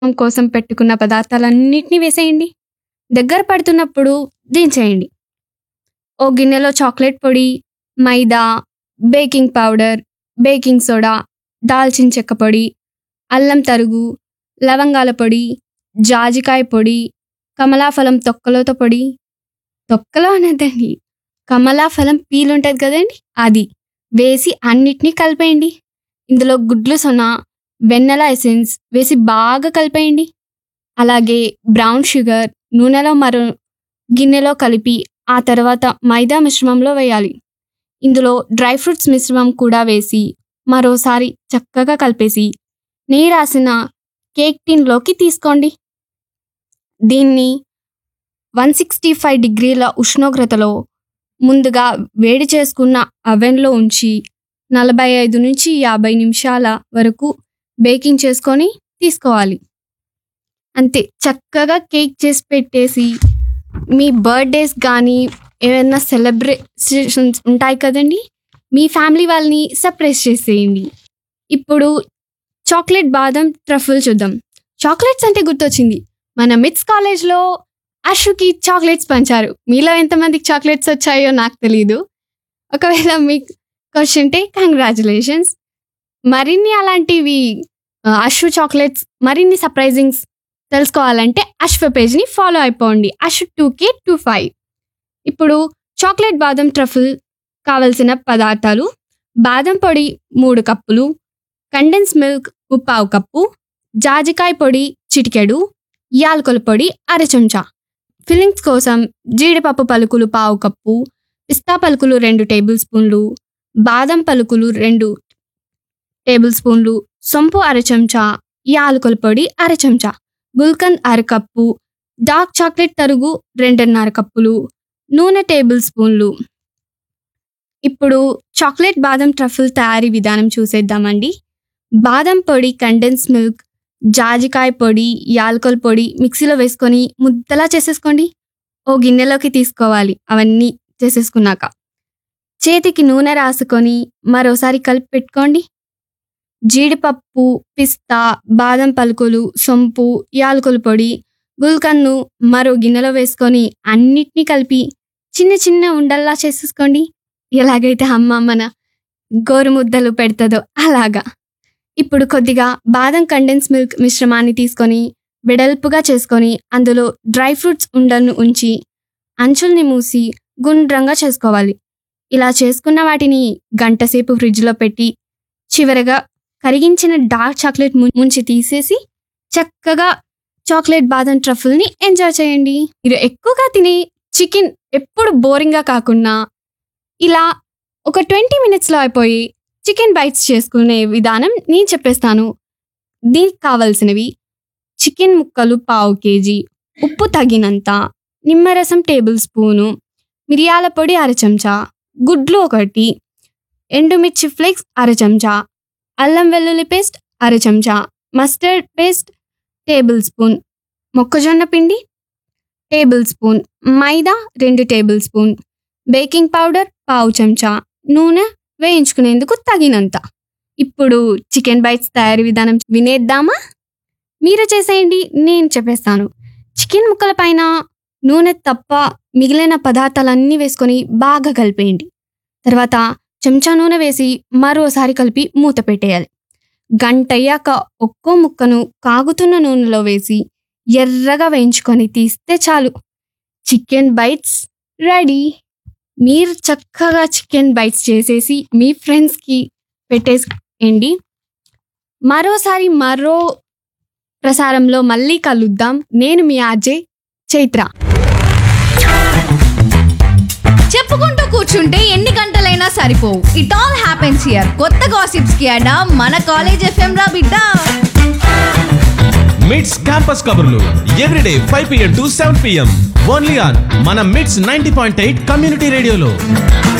కోసం పెట్టుకున్న పదార్థాలన్నిటిని వేసేయండి దగ్గర పడుతున్నప్పుడు దించేయండి ఓ గిన్నెలో చాక్లెట్ పొడి maida baking powder baking soda దాల్చిన చెక్క పొడి అల్లం తరుగు లవంగాల పొడి జాజికాయ పొడి కమలాఫలం తొక్కలతో పొడి తొక్కలో అనద్దండి కమలాఫలం పీల్ ఉంటుంది కదండి అది వేసి అన్నిటినీ కలిపేయండి ఇందులో గుడ్లు సొన వెన్నెల ఎసెన్స్ వేసి బాగా కలిపేయండి అలాగే బ్రౌన్ షుగర్ నూనెలో మరో గిన్నెలో కలిపి ఆ తర్వాత మైదా మిశ్రమంలో వేయాలి ఇందులో డ్రై ఫ్రూట్స్ మిశ్రమం కూడా వేసి మరోసారి చక్కగా కలిపేసి నెయ్యి రాసిన కేక్ టిన్లోకి తీసుకోండి దీన్ని వన్ సిక్స్టీ ఫైవ్ డిగ్రీల ఉష్ణోగ్రతలో ముందుగా వేడి చేసుకున్న అవెన్లో ఉంచి నలభై ఐదు నుంచి యాభై నిమిషాల వరకు బేకింగ్ చేసుకొని తీసుకోవాలి అంతే చక్కగా కేక్ చేసి పెట్టేసి మీ బర్త్డేస్ కానీ ఏమైనా సెలబ్రేషన్స్ ఉంటాయి కదండి మీ ఫ్యామిలీ వాళ్ళని సర్ప్రైజ్ చేసేయండి ఇప్పుడు చాక్లెట్ బాదం ట్రఫుల్ చూద్దాం చాక్లెట్స్ అంటే గుర్తొచ్చింది మన మిట్స్ కాలేజ్లో అషుకి చాక్లెట్స్ పంచారు మీలో ఎంతమందికి చాక్లెట్స్ వచ్చాయో నాకు తెలియదు ఒకవేళ మీకు క్వశ్చన్ కంగ్రాచులేషన్స్ మరిన్ని అలాంటివి ఆ, అశ్వ చాక్లెట్స్ మరిన్ని సర్ప్రైజింగ్స్ తెలుసుకోవాలంటే అశ్వ పేజ్ని ఫాలో అయిపోండి అశ్వ టూ కే టూ ఫైవ్ ఇప్పుడు చాక్లెట్ బాదం ట్రఫుల్ కావలసిన పదార్థాలు బాదం పొడి మూడు కప్పులు కండెన్స్ మిల్క్ ముప్పావు కప్పు జాజికాయ పొడి చిటికెడు యాలకుల పొడి అర చెంచా ఫిల్లింగ్స్ కోసం జీడిపప్పు పలుకులు పావు కప్పు పిస్తా పలుకులు రెండు టేబుల్ స్పూన్లు బాదం పలుకులు రెండు టేబుల్ స్పూన్లు సొంపు అర చెంచా యాలకుల పొడి అర చెంచా గుల్కంద్ అర కప్పు డార్క్ చాక్లెట్ తరుగు రెండున్నర కప్పులు నూనె టేబుల్ స్పూన్లు ఇప్పుడు చాక్లెట్ బాదం ట్రఫుల్ తయారీ విధానం చూసేద్దామండి బాదం పొడి కండెన్స్ మిల్క్ జాజికాయ పొడి యాలకుల పొడి మిక్సీలో వేసుకొని ముద్దలా చేసేసుకోండి ఓ గిన్నెలోకి తీసుకోవాలి అవన్నీ చేసేసుకున్నాక చేతికి నూనె రాసుకొని మరోసారి కలిపి పెట్టుకోండి జీడిపప్పు పిస్తా బాదం పలుకులు సొంపు యాలకుల పొడి గుల్కన్ను మరో గిన్నెలో వేసుకొని అన్నిటినీ కలిపి చిన్న చిన్న ఉండల్లా చేసేసుకోండి ఎలాగైతే అమ్మ మన గోరుముద్దలు పెడుతుందో అలాగా ఇప్పుడు కొద్దిగా బాదం కండెన్స్ మిల్క్ మిశ్రమాన్ని తీసుకొని వెడల్పుగా చేసుకొని అందులో డ్రై ఫ్రూట్స్ ఉండను ఉంచి అంచుల్ని మూసి గుండ్రంగా చేసుకోవాలి ఇలా చేసుకున్న వాటిని గంటసేపు ఫ్రిడ్జ్లో పెట్టి చివరగా కరిగించిన డార్క్ చాక్లెట్ ము- ముంచి తీసేసి చక్కగా చాక్లెట్ బాదం ట్రఫుల్ని ఎంజాయ్ చేయండి మీరు ఎక్కువగా తినే చికెన్ ఎప్పుడు బోరింగ్గా కాకుండా ఇలా ఒక ట్వంటీ మినిట్స్లో అయిపోయి చికెన్ బైట్స్ చేసుకునే విధానం నేను చెప్పేస్తాను దీనికి కావలసినవి చికెన్ ముక్కలు పావు కేజీ ఉప్పు తగినంత నిమ్మరసం టేబుల్ స్పూను మిరియాల పొడి అర చెంచా గుడ్లు ఒకటి ఎండుమిర్చి ఫ్లేక్స్ అర చెంచా అల్లం వెల్లుల్లి పేస్ట్ అర చెంచా మస్టర్డ్ పేస్ట్ టేబుల్ స్పూన్ మొక్కజొన్న పిండి టేబుల్ స్పూన్ మైదా రెండు టేబుల్ స్పూన్ బేకింగ్ పౌడర్ పావు చెంచా నూనె వేయించుకునేందుకు తగినంత ఇప్పుడు చికెన్ బైట్స్ తయారీ విధానం వినేద్దామా మీరు చేసేయండి నేను చెప్పేస్తాను చికెన్ ముక్కల పైన నూనె తప్ప మిగిలిన పదార్థాలన్నీ వేసుకొని బాగా కలిపేయండి తర్వాత చెంచా నూనె వేసి మరోసారి కలిపి మూత పెట్టేయాలి గంట అయ్యాక ఒక్కో ముక్కను కాగుతున్న నూనెలో వేసి ఎర్రగా వేయించుకొని తీస్తే చాలు చికెన్ బైట్స్ రెడీ మీరు చక్కగా చికెన్ బైట్స్ చేసేసి మీ ఫ్రెండ్స్కి పెట్టేసేయండి మరోసారి మరో ప్రసారంలో మళ్ళీ కలుద్దాం నేను మీ ఆర్జే చైత్ర చెప్పుకుంటూ కూర్చుంటే ఎన్ని గంటలైనా సరిపోవు ఇట్ ఆల్ హ్యాపెన్స్ హియర్ కొత్త గాసిప్స్ కి అడా మన కాలేజ్ ఎఫ్ఎం రా బిడ్డ మిడ్స్ క్యాంపస్ కబుర్లు everyday five PM to seven PM only on మన Mids ninety point eight community రేడియోలో